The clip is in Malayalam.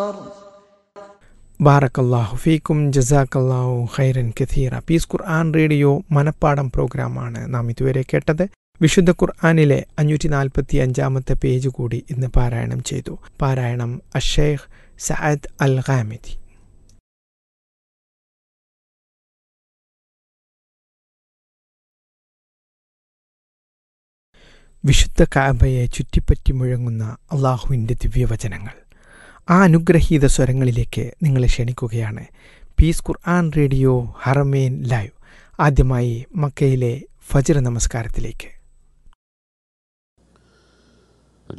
ബാറക്കല്ലാഹു ഫീക്കും ജസാക്കല്ലാഹു ഖൈറൻ കഥീറ പീസ് ഖുർആൻ റേഡിയോ മനപ്പാടം പ്രോഗ്രാമാണ് നാം ഇതുവരെ കേട്ടത് വിശുദ്ധ ഖുർആാനിലെ അഞ്ഞൂറ്റി നാൽപ്പത്തി അഞ്ചാമത്തെ പേജ് കൂടി ഇന്ന് പാരായണം ചെയ്തു പാരായണം അഷേഖ് സഅദ് അൽ ഖാമിദി വിശുദ്ധ കാബയെ ചുറ്റിപ്പറ്റി മുഴങ്ങുന്ന അള്ളാഹുവിൻ്റെ ദിവ്യവചനങ്ങൾ ആ അനുഗ്രഹീത സ്വരങ്ങളിലേക്ക് നിങ്ങളെ ക്ഷണിക്കുകയാണ് പീസ് ഖുർആൻ റേഡിയോ ഹറമേൻ ലൈവ് ആദ്യമായി മക്കയിലെ ഫജ്ർ നമസ്കാരത്തിലേക്ക്